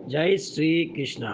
ஜெய் ஸ்ரீ கிருஷ்ணா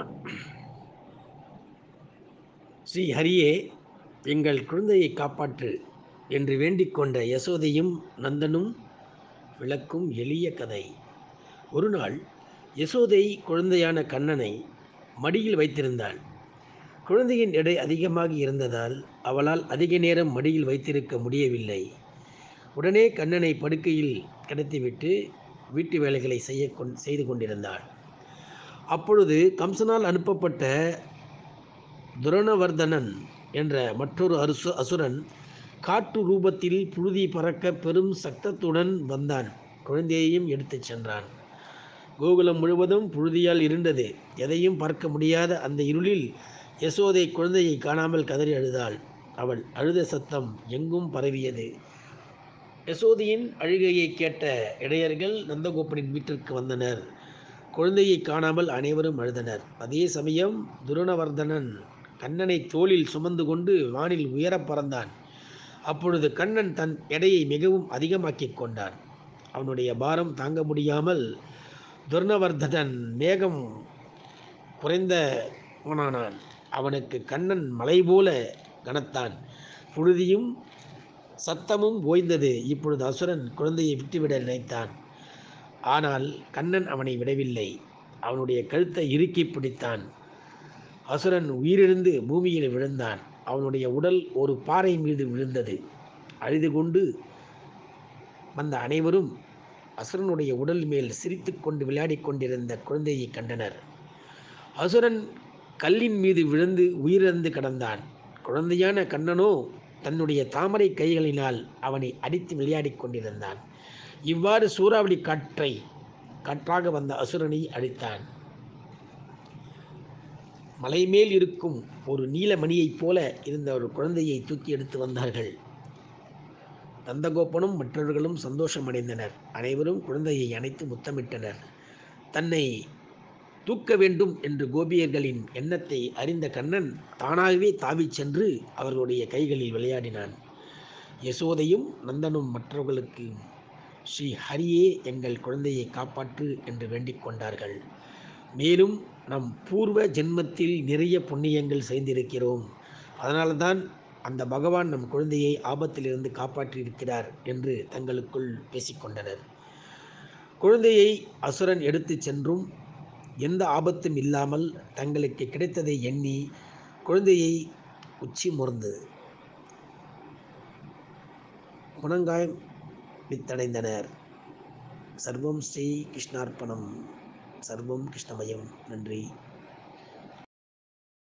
ஸ்ரீ ஹரியே எங்கள் குழந்தையை காப்பாற்று என்று வேண்டிக் கொண்ட யசோதையும் நந்தனும் விளக்கும் எளிய கதை ஒரு நாள் யசோதை குழந்தையான கண்ணனை மடியில் வைத்திருந்தாள் குழந்தையின் எடை அதிகமாக இருந்ததால் அவளால் அதிக நேரம் மடியில் வைத்திருக்க முடியவில்லை உடனே கண்ணனை படுக்கையில் கிடத்திவிட்டு வீட்டு வேலைகளை செய்ய கொண் செய்து கொண்டிருந்தாள் அப்பொழுது கம்சனால் அனுப்பப்பட்ட துரணவர்தனன் என்ற மற்றொரு அருசு அசுரன் காட்டு ரூபத்தில் புழுதி பறக்க பெரும் சக்தத்துடன் வந்தான் குழந்தையையும் எடுத்துச் சென்றான் கோகுலம் முழுவதும் புழுதியால் இருண்டது எதையும் பார்க்க முடியாத அந்த இருளில் யசோதை குழந்தையை காணாமல் கதறி அழுதாள் அவள் அழுத சத்தம் எங்கும் பரவியது யசோதையின் அழுகையை கேட்ட இடையர்கள் நந்தகோபனின் வீட்டிற்கு வந்தனர் குழந்தையை காணாமல் அனைவரும் அழுதனர் அதே சமயம் துருணவர்தனன் கண்ணனை தோளில் சுமந்து கொண்டு வானில் உயரப் பறந்தான் அப்பொழுது கண்ணன் தன் எடையை மிகவும் அதிகமாக்கிக் கொண்டான் அவனுடைய பாரம் தாங்க முடியாமல் துர்ணவர்தனன் மேகம் குறைந்த போனானான் அவனுக்கு கண்ணன் மலை போல கனத்தான் புழுதியும் சத்தமும் ஓய்ந்தது இப்பொழுது அசுரன் குழந்தையை விட்டுவிட நினைத்தான் ஆனால் கண்ணன் அவனை விடவில்லை அவனுடைய கழுத்தை இறுக்கி பிடித்தான் அசுரன் உயிரிழந்து பூமியில் விழுந்தான் அவனுடைய உடல் ஒரு பாறை மீது விழுந்தது அழுது கொண்டு வந்த அனைவரும் அசுரனுடைய உடல் மேல் சிரித்து கொண்டு விளையாடிக் கொண்டிருந்த குழந்தையை கண்டனர் அசுரன் கல்லின் மீது விழுந்து உயிரிழந்து கிடந்தான் குழந்தையான கண்ணனோ தன்னுடைய தாமரை கைகளினால் அவனை அடித்து விளையாடிக் கொண்டிருந்தான் இவ்வாறு சூறாவளி காற்றை காற்றாக வந்த அசுரனை அழித்தான் மலைமேல் இருக்கும் ஒரு நீலமணியைப் போல இருந்த ஒரு குழந்தையை தூக்கி எடுத்து வந்தார்கள் நந்தகோபனும் மற்றவர்களும் சந்தோஷமடைந்தனர் அனைவரும் குழந்தையை அணைத்து முத்தமிட்டனர் தன்னை தூக்க வேண்டும் என்று கோபியர்களின் எண்ணத்தை அறிந்த கண்ணன் தானாகவே தாவிச் சென்று அவர்களுடைய கைகளில் விளையாடினான் யசோதையும் நந்தனும் மற்றவர்களுக்கு ஸ்ரீ ஹரியே எங்கள் குழந்தையை காப்பாற்று என்று வேண்டிக் கொண்டார்கள் மேலும் நம் பூர்வ ஜென்மத்தில் நிறைய புண்ணியங்கள் செய்திருக்கிறோம் அதனால்தான் அந்த பகவான் நம் குழந்தையை ஆபத்திலிருந்து காப்பாற்றியிருக்கிறார் என்று தங்களுக்குள் பேசிக்கொண்டனர் குழந்தையை அசுரன் எடுத்துச் சென்றும் எந்த ஆபத்தும் இல்லாமல் தங்களுக்கு கிடைத்ததை எண்ணி குழந்தையை உச்சி முறந்து குணங்காயம் வித்தடைந்தனர் சர்வம் ஸ்ரீ கிருஷ்ணார்ப்பணம் சர்வம் கிருஷ்ணமயம் நன்றி